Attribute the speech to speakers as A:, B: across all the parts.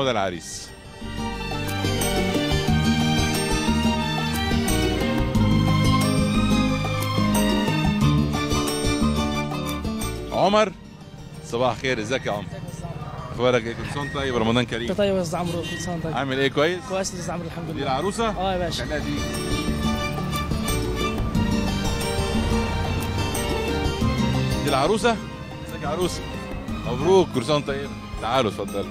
A: هو ده العريس عمر صباح الخير ازيك يا عمر اخبارك ايه كل سنه وأنت طيب رمضان كريم
B: انت طيب يا استاذ عمرو كل سنه وأنت طيب
A: عامل ايه كويس
B: كويس يا استاذ عمرو الحمد
A: دي
B: لله
A: العروسه
B: اه يا باشا
A: خليها دي دي العروسه ازيك يا عروسه مبروك كل سنه وأنت طيب تعالوا اتفضلوا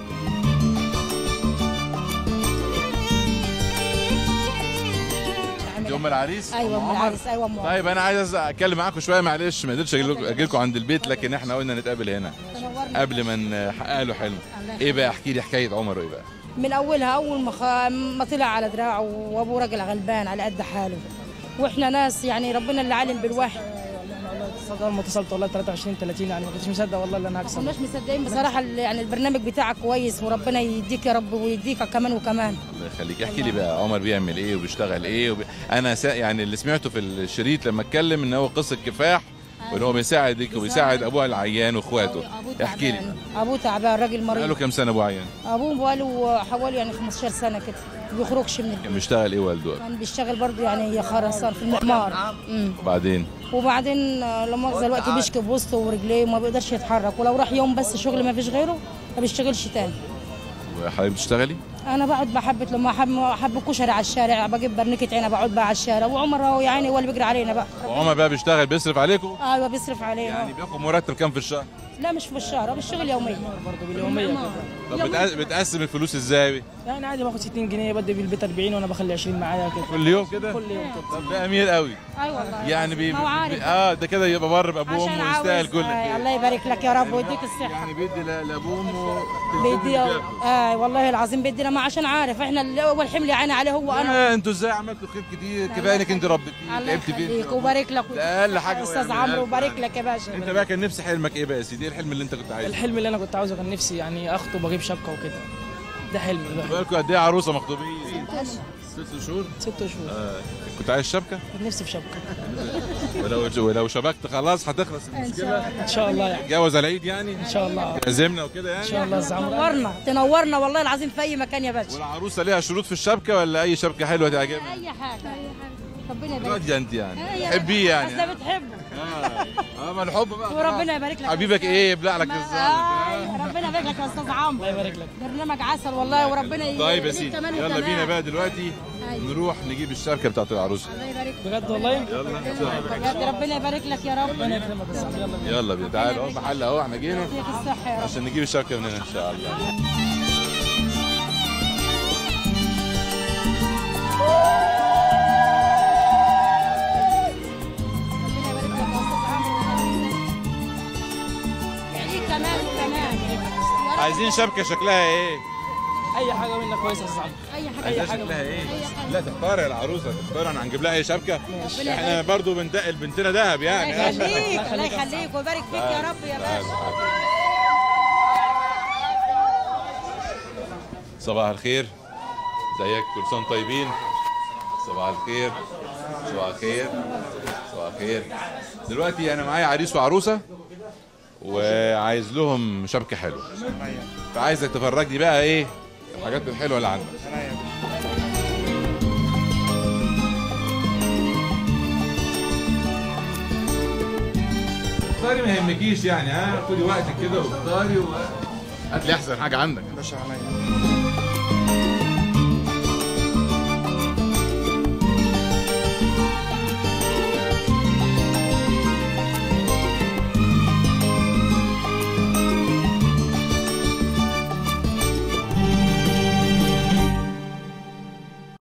A: دي ام العريس
C: ايوه
A: أم
C: ام
A: عمر؟
C: العريس ايوه ام عمر
A: طيب انا عايز اتكلم معاكم شويه معلش ما قدرتش اجي لكم عند البيت لكن احنا قلنا نتقابل هنا
C: تنورنا.
A: قبل ما نحقق له حلمه
C: الله
A: ايه بقى احكي لي حكايه عمر ايه بقى
C: من اولها اول ما خ... ما طلع على دراعه وابوه راجل غلبان على قد حاله واحنا ناس يعني ربنا اللي عالم بالوحي
B: صدق ما اتصلت والله 23 30 يعني ما كنتش مصدق والله ان انا
C: ما
B: هكسب
C: كناش مصدقين بصراحه ال- يعني البرنامج بتاعك كويس وربنا يديك يا رب ويديك كمان وكمان
A: الله يخليك احكي لي بقى عمر بيعمل ايه وبيشتغل ايه وبي... انا سا... يعني اللي سمعته في الشريط لما اتكلم ان هو قصه كفاح وان هو بيساعدك وبيساعد ابوه العيان واخواته
C: أبوه
A: احكي لي
C: تعبان. ابوه تعبان راجل
A: بقاله
C: مريض
A: كام سنه ابوه عيان
C: ابوه بقاله حوالي يعني 15 سنه كده ما بيخرجش من
A: كان
C: البيت
A: بيشتغل ايه والده
C: كان بيشتغل برضه يعني خرسان في المعمار أمم.
A: وبعدين
C: وبعدين آه، لا مؤاخذه دلوقتي بيشكي بوسطه ورجليه وما بيقدرش يتحرك ولو راح يوم بس شغل ما فيش غيره ما بيشتغلش تاني
A: وحضرتك بتشتغلي
C: انا بقعد بحبة لما احب احب كشري على الشارع بجيب برنكة عنب بقعد بقى على الشارع وعمر هو يا عيني هو اللي بيجري علينا بقى
A: وعمر بقى بيشتغل بيصرف عليكم
C: ايوه بيصرف علينا
A: يعني بياخد مرتب كام في الشهر
C: لا مش في الشهر بالشغل يوميا
B: برضه باليوميه كده
A: طب بتقس- بتقسم الفلوس ازاي
B: يعني عادي باخد 60 جنيه بدي بالبيت 40 وانا بخلي 20 معايا كده
A: كل يوم كده
B: كل يوم كده
A: طب ده امير قوي
C: اي والله
A: يعني بي...
C: ما هو عارف
A: بي... اه ده كده يبقى بر بابوه
C: عشان
A: وامه يستاهل
C: عاوز
A: كل
C: آه
A: خير.
C: الله يبارك لك يا رب ويديك الصحة
A: يعني بيدي ل- لابوه وامه
C: بيدي آه والله العظيم بيدي لما عشان عارف احنا اللي اول حمل يعني عليه هو انا
A: آه انتوا ازاي عملتوا خير كتير كفايه انك انت ربيتيه
C: الله
A: تعبت فيه
C: يخليك وبارك لك
A: ده اقل حاجه
C: استاذ
A: يعني
C: عمرو
A: ألف
C: وبارك
A: يعني.
C: لك يا باشا
A: انت بقى كان نفسي حلمك ايه بقى يا سيدي ايه الحلم اللي انت كنت عايزه
B: الحلم اللي انا كنت عاوزه كان نفسي يعني اخطب واجيب شبكه وكده ده حلمي الواحد
A: بقالكوا قد ايه عروسه مخطوبين ست شهور
B: ست شهور
A: آه. كنت عايز شبكه
B: كان نفسي في شبكه
A: ولو ولو شبكت خلاص هتخلص المشكله
B: ان شاء الله يعني
A: تتجوز على العيد يعني
B: ان شاء الله
A: عزمنا وكده يعني
B: ان شاء الله يا استاذ عمرو
C: تنورنا تنورنا والله العظيم في اي مكان يا باشا
A: والعروسه ليها شروط في الشبكه ولا اي شبكه حلوه تعجبك
C: اي حاجه اي حاجه ربنا يبارك
A: راضيه انت يعني
C: أي-
A: تحبيه يعني
C: اصل بتحبه
A: اه اه ما الحب بقى
C: وربنا يبارك لك
A: حبيبك ايه يبلع لك
C: ما-
A: الزلط
C: آه، ربنا يبارك لك يا استاذ عمرو
B: الله يبارك لك
C: برنامج عسل والله وربنا ي-
A: طيب يا
C: يديك
A: سيدي
C: كمان
A: يلا
C: وكمان.
A: بينا بقى دلوقتي
C: أيوة.
A: نروح نجيب الشبكه بتاعت العروسه
C: الله يبارك لك
B: بجد والله
C: بجد ربنا يبارك لك يا رب
B: ربنا يكرمك يا استاذ عمرو يلا بينا
A: يلا بينا تعال اهو محل اهو احنا جينا
C: يديك الصحه يا رب
A: عشان نجيب الشبكه من هنا ان شاء الله
C: ربنا يبارك لك يا استاذ عمرو يديك كمان وكمان يا رب.
A: عايزين شبكه شكلها ايه
B: اي حاجه منك كويسه يا استاذ عمرو
C: اي حاجه
A: عايزين
B: حاجة
A: شكلها ايه
C: أي حاجة.
A: لا تختار يا العروسه تختار احنا هنجيب لها اي شبكه
C: ربنا
A: احنا برضو بنتقل بنتنا ذهب يعني
C: الله
A: ها؟
C: يخليك الله يخليك ويبارك فيك يا رب يا باشا
A: صباح الخير ازيك كل سنه طيبين صباح الخير صباح الخير صباح الخير دلوقتي انا معايا عريس وعروسه وعايز لهم شبكه حلوه فعايزك تفرجني بقى ايه الحاجات الحلوه اللي عندك اختاري ما يهمكيش يعني ها خدي وقتك كده واختاري و... هات لي احسن حاجه عندك
D: باشا عليا